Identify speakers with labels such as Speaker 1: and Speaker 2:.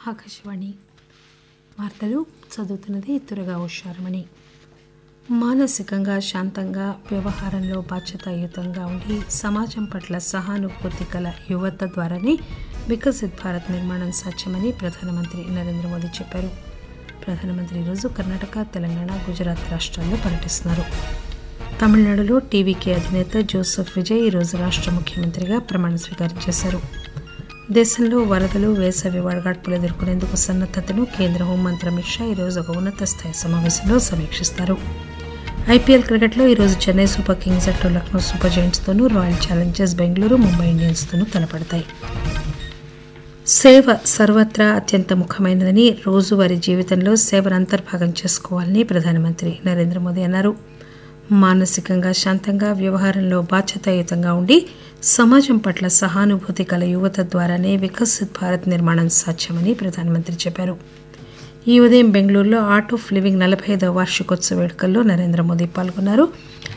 Speaker 1: ఆకాశవాణి వార్తలు చదువుతున్నది తురగా ఉషారమణి మానసికంగా శాంతంగా వ్యవహారంలో బాధ్యతాయుతంగా ఉండి సమాజం పట్ల సహానుభూతి గల యువత ద్వారానే వికసిత్ భారత్ నిర్మాణం సాధ్యమని ప్రధానమంత్రి నరేంద్ర మోదీ చెప్పారు ప్రధానమంత్రి ఈరోజు కర్ణాటక తెలంగాణ గుజరాత్ రాష్ట్రాల్లో పర్యటిస్తున్నారు తమిళనాడులో టీవీకే అధినేత జోసెఫ్ విజయ్ ఈరోజు రాష్ట్ర ముఖ్యమంత్రిగా ప్రమాణ స్వీకారం చేశారు దేశంలో వరదలు వేసవి వడగాడ్పులు ఎదుర్కొనేందుకు సన్నద్దతను కేంద్ర హోంమంత్రి అమిత్ షా ఈరోజు ఒక ఉన్నత స్థాయి సమావేశంలో సమీక్షిస్తారు ఐపీఎల్ క్రికెట్లో ఈరోజు చెన్నై సూపర్ కింగ్స్ జట్టు లక్నో సూపర్ జైంట్స్తోనూ రాయల్ ఛాలెంజర్స్ బెంగళూరు ముంబై ఇండియన్స్తోనూ తలపడతాయి సేవ సర్వత్రా అత్యంత ముఖ్యమైనదని రోజువారీ జీవితంలో సేవను అంతర్భాగం చేసుకోవాలని ప్రధానమంత్రి నరేంద్ర మోదీ అన్నారు మానసికంగా శాంతంగా వ్యవహారంలో బాధ్యతాయుతంగా ఉండి సమాజం పట్ల సహానుభూతి గల యువత ద్వారానే వికసిత్ భారత్ నిర్మాణం సాధ్యమని ప్రధానమంత్రి చెప్పారు ఈ ఉదయం బెంగళూరులో ఆర్ట్ ఆఫ్ లివింగ్ నలభై ఐదవ వార్షికోత్సవ వేడుకల్లో నరేంద్ర మోదీ పాల్గొన్నారు